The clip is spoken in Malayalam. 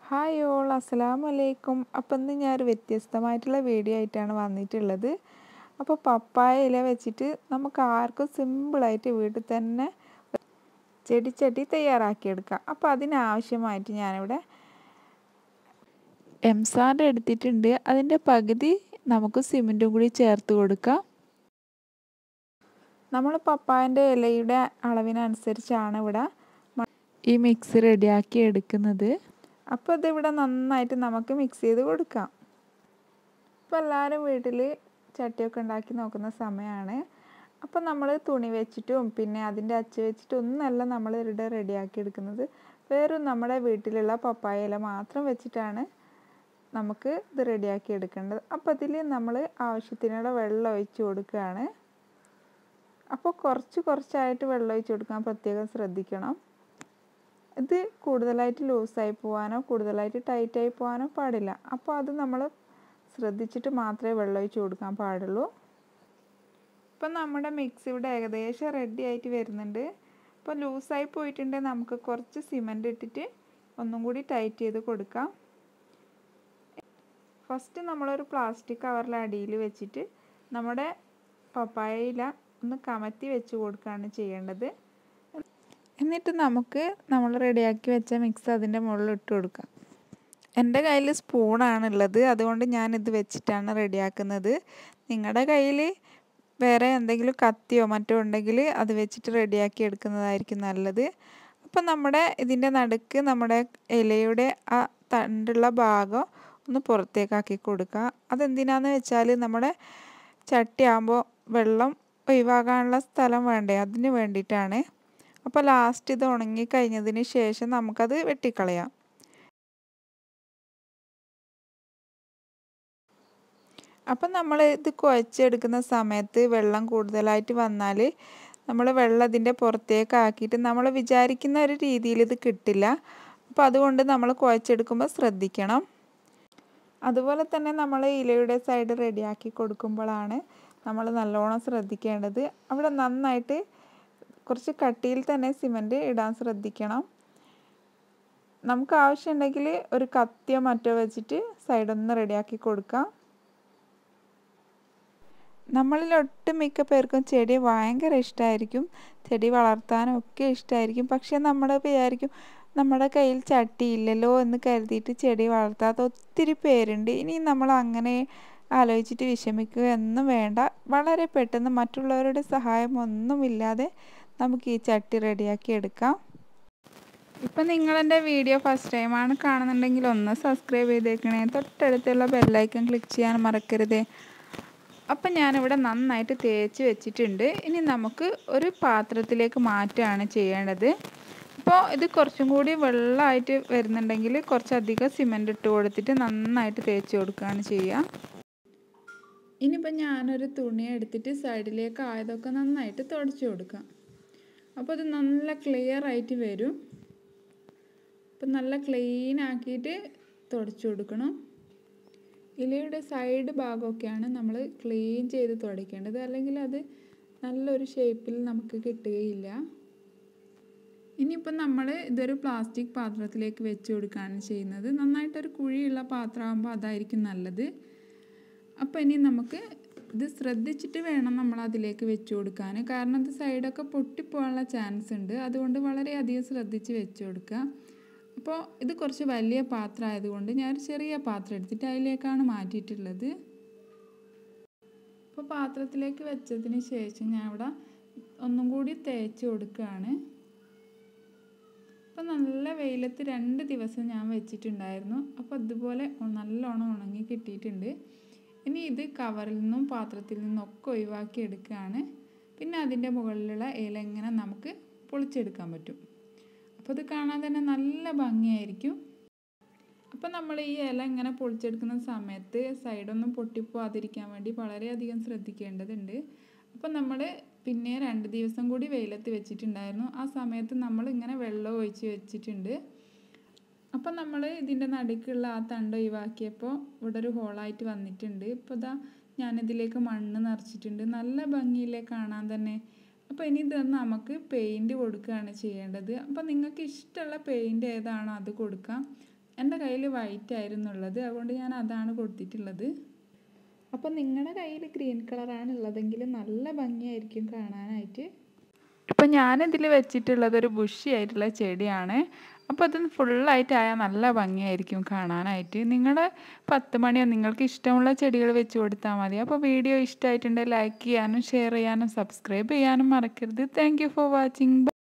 ഹായ് ഓൾ അസ്സലാമു അലൈക്കും അപ്പം ഇന്ന് ഞാനൊരു വ്യത്യസ്തമായിട്ടുള്ള വീഡിയോ ആയിട്ടാണ് വന്നിട്ടുള്ളത് അപ്പോൾ പപ്പായ ഇല വെച്ചിട്ട് നമുക്ക് ആർക്കും സിമ്പിളായിട്ട് വീട്ടിൽ തന്നെ ചെടിച്ചട്ടി തയ്യാറാക്കിയെടുക്കാം അപ്പോൾ അതിനാവശ്യമായിട്ട് ഞാനിവിടെ എംസാൻഡ് എടുത്തിട്ടുണ്ട് അതിൻ്റെ പകുതി നമുക്ക് സിമെൻറ്റും കൂടി ചേർത്ത് കൊടുക്കാം നമ്മൾ പപ്പായൻ്റെ ഇലയുടെ അളവിനനുസരിച്ചാണ് ഇവിടെ ഈ മിക്സ് റെഡിയാക്കി എടുക്കുന്നത് അപ്പോൾ ഇതിവിടെ നന്നായിട്ട് നമുക്ക് മിക്സ് ചെയ്ത് കൊടുക്കാം ഇപ്പോൾ എല്ലാവരും വീട്ടിൽ ചട്ടിയൊക്കെ ഉണ്ടാക്കി നോക്കുന്ന സമയമാണ് അപ്പോൾ നമ്മൾ തുണി വെച്ചിട്ടും പിന്നെ അതിൻ്റെ അച്ച് വെച്ചിട്ടും ഒന്നല്ല നമ്മൾ ഇവിടെ റെഡിയാക്കി എടുക്കുന്നത് വെറും നമ്മുടെ വീട്ടിലുള്ള പപ്പായ ഇല മാത്രം വെച്ചിട്ടാണ് നമുക്ക് ഇത് റെഡിയാക്കി എടുക്കേണ്ടത് അപ്പോൾ അതിൽ നമ്മൾ ആവശ്യത്തിനുള്ള വെള്ളം ഒഴിച്ച് കൊടുക്കുകയാണ് അപ്പോൾ കുറച്ച് കുറച്ചായിട്ട് വെള്ളം ഒഴിച്ച് കൊടുക്കാൻ പ്രത്യേകം ശ്രദ്ധിക്കണം ഇത് കൂടുതലായിട്ട് ലൂസായി പോകാനോ കൂടുതലായിട്ട് ടൈറ്റായി പോകാനോ പാടില്ല അപ്പോൾ അത് നമ്മൾ ശ്രദ്ധിച്ചിട്ട് മാത്രമേ വെള്ളം ഒഴിച്ച് കൊടുക്കാൻ പാടുള്ളൂ ഇപ്പം നമ്മുടെ മിക്സ് ഇവിടെ ഏകദേശം റെഡി ആയിട്ട് വരുന്നുണ്ട് ഇപ്പോൾ ലൂസായി പോയിട്ടുണ്ടെങ്കിൽ നമുക്ക് കുറച്ച് സിമൻറ്റ് ഇട്ടിട്ട് ഒന്നും കൂടി ടൈറ്റ് ചെയ്ത് കൊടുക്കാം ഫസ്റ്റ് നമ്മളൊരു പ്ലാസ്റ്റിക് കവറിൽ അടിയിൽ വെച്ചിട്ട് നമ്മുടെ പപ്പായയില ഒന്ന് കമത്തി വെച്ച് കൊടുക്കുകയാണ് ചെയ്യേണ്ടത് എന്നിട്ട് നമുക്ക് നമ്മൾ റെഡിയാക്കി വെച്ച മിക്സ് അതിൻ്റെ മുകളിൽ ഇട്ട് കൊടുക്കാം എൻ്റെ കയ്യിൽ സ്പൂണാണുള്ളത് അതുകൊണ്ട് ഞാനിത് വെച്ചിട്ടാണ് റെഡിയാക്കുന്നത് നിങ്ങളുടെ കയ്യിൽ വേറെ എന്തെങ്കിലും കത്തിയോ മറ്റോ ഉണ്ടെങ്കിൽ അത് വെച്ചിട്ട് റെഡിയാക്കി എടുക്കുന്നതായിരിക്കും നല്ലത് അപ്പം നമ്മുടെ ഇതിൻ്റെ നടുക്ക് നമ്മുടെ ഇലയുടെ ആ തണ്ടുള്ള ഭാഗം ഒന്ന് പുറത്തേക്കാക്കി കൊടുക്കുക അതെന്തിനാന്ന് വെച്ചാൽ നമ്മുടെ ചട്ടിയാകുമ്പോൾ വെള്ളം ഒഴിവാകാനുള്ള സ്ഥലം വേണ്ടേ അതിന് വേണ്ടിയിട്ടാണ് അപ്പോൾ ലാസ്റ്റ് ഇത് ഉണങ്ങി കഴിഞ്ഞതിന് ശേഷം നമുക്കത് വെട്ടിക്കളയാം അപ്പം നമ്മൾ ഇത് കുഴച്ചെടുക്കുന്ന സമയത്ത് വെള്ളം കൂടുതലായിട്ട് വന്നാൽ നമ്മൾ വെള്ളം ഇതിൻ്റെ പുറത്തേക്ക് ആക്കിയിട്ട് നമ്മൾ വിചാരിക്കുന്ന ഒരു രീതിയിൽ ഇത് കിട്ടില്ല അപ്പോൾ അതുകൊണ്ട് നമ്മൾ കുഴച്ചെടുക്കുമ്പോൾ ശ്രദ്ധിക്കണം അതുപോലെ തന്നെ നമ്മൾ ഇലയുടെ സൈഡ് റെഡിയാക്കി കൊടുക്കുമ്പോഴാണ് നമ്മൾ നല്ലോണം ശ്രദ്ധിക്കേണ്ടത് അവിടെ നന്നായിട്ട് കുറച്ച് കട്ടിയിൽ തന്നെ സിമൻറ്റ് ഇടാൻ ശ്രദ്ധിക്കണം നമുക്ക് ആവശ്യമുണ്ടെങ്കിൽ ഒരു കത്തിയോ മറ്റോ വെച്ചിട്ട് സൈഡൊന്ന് റെഡിയാക്കി കൊടുക്കാം നമ്മളിൽ ഒട്ടുമിക്ക പേർക്കും ചെടി ഭയങ്കര ഇഷ്ടമായിരിക്കും ചെടി വളർത്താനും ഒക്കെ ഇഷ്ടമായിരിക്കും പക്ഷേ നമ്മൾ വിചാരിക്കും നമ്മുടെ കയ്യിൽ ചട്ടിയില്ലല്ലോ എന്ന് കരുതിയിട്ട് ചെടി വളർത്താത്ത ഒത്തിരി പേരുണ്ട് ഇനി നമ്മൾ അങ്ങനെ ആലോചിച്ചിട്ട് വിഷമിക്കുക എന്നും വേണ്ട വളരെ പെട്ടെന്ന് മറ്റുള്ളവരുടെ സഹായം ഒന്നുമില്ലാതെ നമുക്ക് ഈ ചട്ടി റെഡിയാക്കി എടുക്കാം ഇപ്പം നിങ്ങളെൻ്റെ വീഡിയോ ഫസ്റ്റ് ടൈമാണ് കാണുന്നുണ്ടെങ്കിൽ ഒന്ന് സബ്സ്ക്രൈബ് ചെയ്തേക്കണേ തൊട്ടടുത്തുള്ള ബെല്ലൈക്കൺ ക്ലിക്ക് ചെയ്യാൻ മറക്കരുതേ അപ്പം ഞാനിവിടെ നന്നായിട്ട് തേച്ച് വെച്ചിട്ടുണ്ട് ഇനി നമുക്ക് ഒരു പാത്രത്തിലേക്ക് മാറ്റുകയാണ് ചെയ്യേണ്ടത് അപ്പോൾ ഇത് കുറച്ചും കൂടി വെള്ളമായിട്ട് വരുന്നുണ്ടെങ്കിൽ കുറച്ചധികം സിമൻറ്റ് ഇട്ട് കൊടുത്തിട്ട് നന്നായിട്ട് തേച്ച് കൊടുക്കുകയാണ് ചെയ്യുക ഇനിയിപ്പോൾ ഞാനൊരു തുണി എടുത്തിട്ട് സൈഡിലേക്ക് ആയതൊക്കെ നന്നായിട്ട് തുടച്ചു കൊടുക്കാം അപ്പോൾ ഇത് നല്ല ക്ലിയർ ആയിട്ട് വരും അപ്പം നല്ല ക്ലീൻ ആക്കിയിട്ട് തുടച്ചു കൊടുക്കണം ഇലയുടെ സൈഡ് ഭാഗമൊക്കെയാണ് നമ്മൾ ക്ലീൻ ചെയ്ത് തുടയ്ക്കേണ്ടത് അല്ലെങ്കിൽ അത് നല്ലൊരു ഷേപ്പിൽ നമുക്ക് കിട്ടുകയില്ല ഇനിയിപ്പം നമ്മൾ ഇതൊരു പ്ലാസ്റ്റിക് പാത്രത്തിലേക്ക് വെച്ച് കൊടുക്കുകയാണ് ചെയ്യുന്നത് നന്നായിട്ടൊരു കുഴിയുള്ള പാത്രമാകുമ്പോൾ അതായിരിക്കും നല്ലത് അപ്പോൾ ഇനി നമുക്ക് ഇത് ശ്രദ്ധിച്ചിട്ട് വേണം നമ്മൾ അതിലേക്ക് വെച്ച് കൊടുക്കാൻ കാരണം ഇത് സൈഡൊക്കെ പൊട്ടിപ്പോകാനുള്ള ചാൻസ് ഉണ്ട് അതുകൊണ്ട് വളരെയധികം ശ്രദ്ധിച്ച് വെച്ച് കൊടുക്കുക അപ്പോൾ ഇത് കുറച്ച് വലിയ പാത്രം ആയതുകൊണ്ട് ഞാൻ ഒരു ചെറിയ പാത്രം എടുത്തിട്ട് അതിലേക്കാണ് മാറ്റിയിട്ടുള്ളത് അപ്പോൾ പാത്രത്തിലേക്ക് വെച്ചതിന് ശേഷം ഞാൻ ഇവിടെ ഒന്നും കൂടി തേച്ച് കൊടുക്കുകയാണ് അപ്പോൾ നല്ല വെയിലത്ത് രണ്ട് ദിവസം ഞാൻ വെച്ചിട്ടുണ്ടായിരുന്നു അപ്പോൾ അതുപോലെ നല്ലോണം ഉണങ്ങി കിട്ടിയിട്ടുണ്ട് ഇനി ഇത് കവറിൽ നിന്നും പാത്രത്തിൽ നിന്നും ഒക്കെ ഒഴിവാക്കി എടുക്കുകയാണ് പിന്നെ അതിൻ്റെ മുകളിലുള്ള ഇല ഇങ്ങനെ നമുക്ക് പൊളിച്ചെടുക്കാൻ പറ്റും അപ്പോൾ ഇത് കാണാൻ തന്നെ നല്ല ഭംഗിയായിരിക്കും അപ്പോൾ നമ്മൾ ഈ ഇല ഇങ്ങനെ പൊളിച്ചെടുക്കുന്ന സമയത്ത് സൈഡൊന്നും പൊട്ടിപ്പോവാതിരിക്കാൻ വേണ്ടി വളരെയധികം ശ്രദ്ധിക്കേണ്ടതുണ്ട് അപ്പോൾ നമ്മൾ പിന്നെ രണ്ട് ദിവസം കൂടി വെയിലത്ത് വെച്ചിട്ടുണ്ടായിരുന്നു ആ സമയത്ത് നമ്മൾ ഇങ്ങനെ വെള്ളം ഒഴിച്ച് വെച്ചിട്ടുണ്ട് അപ്പം നമ്മൾ ഇതിൻ്റെ നടുക്കുള്ള ആ തണ്ട് ഒഴിവാക്കിയപ്പോൾ ഇവിടെ ഒരു ഹോളായിട്ട് വന്നിട്ടുണ്ട് ഇപ്പോൾ ഇതാ ഞാനിതിലേക്ക് മണ്ണ് നിറച്ചിട്ടുണ്ട് നല്ല ഭംഗിയില്ലേ കാണാൻ തന്നെ അപ്പോൾ ഇനി ഇത് നമുക്ക് പെയിൻറ് കൊടുക്കുകയാണ് ചെയ്യേണ്ടത് അപ്പോൾ നിങ്ങൾക്ക് ഇഷ്ടമുള്ള പെയിൻറ് ഏതാണോ അത് കൊടുക്കാം എൻ്റെ കയ്യിൽ വൈറ്റ് ആയിരുന്നു ഉള്ളത് അതുകൊണ്ട് ഞാൻ അതാണ് കൊടുത്തിട്ടുള്ളത് അപ്പോൾ നിങ്ങളുടെ കയ്യിൽ ഗ്രീൻ കളറാണ് ഉള്ളതെങ്കിൽ നല്ല ഭംഗിയായിരിക്കും കാണാനായിട്ട് ഇപ്പം ഞാനിതിൽ വെച്ചിട്ടുള്ളത് ഒരു ബുഷി ആയിട്ടുള്ള ചെടിയാണ് അപ്പോൾ അത് ഫുള്ളായിട്ടായാൽ നല്ല ഭംഗിയായിരിക്കും കാണാനായിട്ട് നിങ്ങളുടെ പത്ത് മണിയോ നിങ്ങൾക്ക് ഇഷ്ടമുള്ള ചെടികൾ വെച്ച് കൊടുത്താൽ മതി അപ്പോൾ വീഡിയോ ഇഷ്ടമായിട്ടുണ്ടെങ്കിൽ ലൈക്ക് ചെയ്യാനും ഷെയർ ചെയ്യാനും സബ്സ്ക്രൈബ് ചെയ്യാനും മറക്കരുത് താങ്ക് ഫോർ വാച്ചിങ്